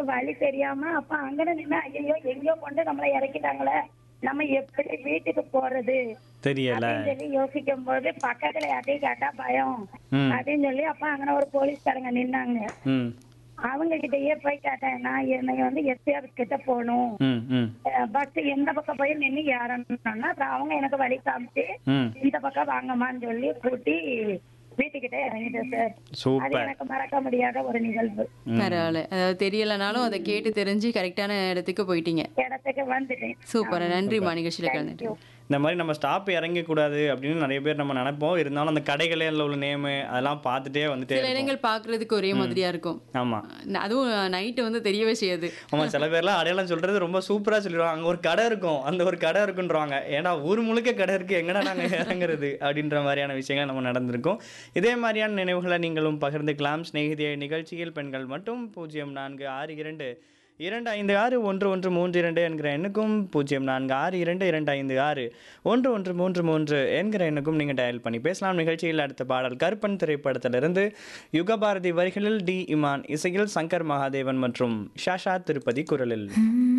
வழி தெரியாம அப்ப அங்கன நின்னு ஐயோ எங்கேயோ கொண்டு நம்மளை இறக்கிட்டாங்களே நம்ம எப்படி வீட்டுக்கு போறது தெரியல அப்படின்னு சொல்லி யோசிக்கும் போது பக்கத்துல யார்ட்டையும் கேட்டா பயம் ம். அப்படின்னு சொல்லி அப்ப அங்கன ஒரு போலீஸ்காரங்க நின்னாங்க ம் அவங்க கிட்டயே போய் கேட்டேன் நான் என்னை வந்து எஸ்பிஆர் கிட்ட போகணும் ம் ம் பஸ் எந்த பக்கம் போய் நின்று ஏறணும்னா அப்புறம் அவங்க எனக்கு வழி காமிச்சு ம் இந்த பக்கம் வாங்கம்மான்னு சொல்லி கூட்டி வீட்டுக்கிட்ட இறங்கிட்டேன் சார் அது சூப்பர் எனக்கு மறக்க முடியாத ஒரு நிகழ்வு பரவாயில்ல அதாவது தெரியலனாலும் அதை கேட்டு தெரிஞ்சு கரெக்டான இடத்துக்கு போயிட்டீங்க இடத்துக்கு வந்துட்டேன் சூப்பர் நன்றிம்மா நிகழ்ச்சியில கலந்துட்டு இந்த மாதிரி நம்ம ஸ்டாப் இறங்கக்கூடாது அப்படின்னு நிறைய பேர் நம்ம நினைப்போம் இருந்தாலும் அந்த கடைகளில் உள்ள நேமு அதெல்லாம் பார்த்துட்டே வந்துட்டே சில இருக்கும் இடங்கள் பாக்குறதுக்கு ஒரே மாதிரியா இருக்கும் ஆமா அதுவும் நைட்டு வந்து தெரியவே செய்யாது ஆமா சில பேர்லாம் அடையாளம் சொல்றது ரொம்ப சூப்பரா சொல்லிடுவாங்க அங்க ஒரு கடை இருக்கும் அந்த ஒரு கடை இருக்குன்றவாங்க ஏன்னா ஊர் முழுக்க கடை இருக்கு எங்கடா நாங்க இறங்குறது அப்படின்ற மாதிரியான விஷயங்கள் நம்ம நடந்திருக்கும் இதே மாதிரியான நினைவுகளை நீங்களும் பகிர்ந்துக்கலாம் சிநேகிதிய நிகழ்ச்சியில் பெண்கள் மட்டும் பூஜ்ஜியம் நான்கு ஆறு இரண்டு இரண்டு ஐந்து ஆறு ஒன்று ஒன்று மூன்று இரண்டு என்கிற எண்ணுக்கும் பூஜ்ஜியம் நான்கு ஆறு இரண்டு இரண்டு ஐந்து ஆறு ஒன்று ஒன்று மூன்று மூன்று என்கிற எண்ணுக்கும் நீங்கள் டயல் பண்ணி பேசலாம் நிகழ்ச்சியில் அடுத்த பாடல் கருப்பன் திரைப்படத்திலிருந்து யுகபாரதி வரிகளில் டி இமான் இசையில் சங்கர் மகாதேவன் மற்றும் ஷாஷா திருப்பதி குரலில்